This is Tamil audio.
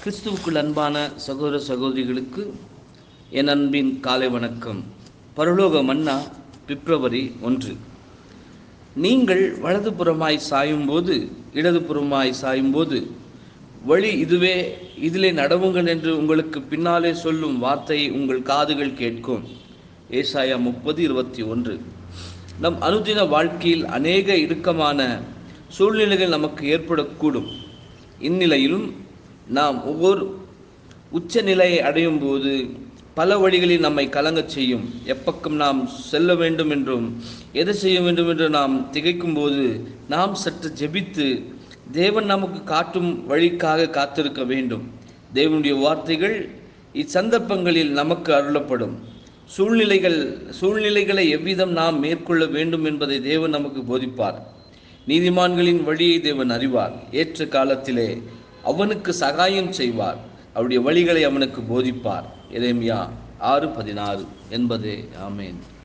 கிறிஸ்துவுக்குள் அன்பான சகோதர சகோதரிகளுக்கு என் அன்பின் காலை வணக்கம் பரலோக மன்னா பிப்ரவரி ஒன்று நீங்கள் வலதுபுறமாய் சாயும்போது இடதுபுறமாய் சாயும்போது வழி இதுவே இதிலே நடவுங்கள் என்று உங்களுக்கு பின்னாலே சொல்லும் வார்த்தையை உங்கள் காதுகள் கேட்கும் ஏசாயா முப்பது இருபத்தி ஒன்று நம் அனுதின வாழ்க்கையில் அநேக இறுக்கமான சூழ்நிலைகள் நமக்கு ஏற்படக்கூடும் இந்நிலையிலும் நாம் ஒவ்வொரு உச்ச நிலையை அடையும் போது பல வழிகளில் நம்மை கலங்கச் செய்யும் எப்பக்கம் நாம் செல்ல வேண்டும் என்றும் எதை செய்ய வேண்டும் என்று நாம் திகைக்கும் போது நாம் சற்று ஜெபித்து தேவன் நமக்கு காட்டும் வழிக்காக காத்திருக்க வேண்டும் தேவனுடைய வார்த்தைகள் இச்சந்தர்ப்பங்களில் நமக்கு அருளப்படும் சூழ்நிலைகள் சூழ்நிலைகளை எவ்விதம் நாம் மேற்கொள்ள வேண்டும் என்பதை தேவன் நமக்கு போதிப்பார் நீதிமான்களின் வழியை தேவன் அறிவார் ஏற்ற காலத்திலே அவனுக்கு சகாயம் செய்வார் அவருடைய வழிகளை அவனுக்கு போதிப்பார் எரேமியா ஆறு பதினாறு என்பதே ஆமேன்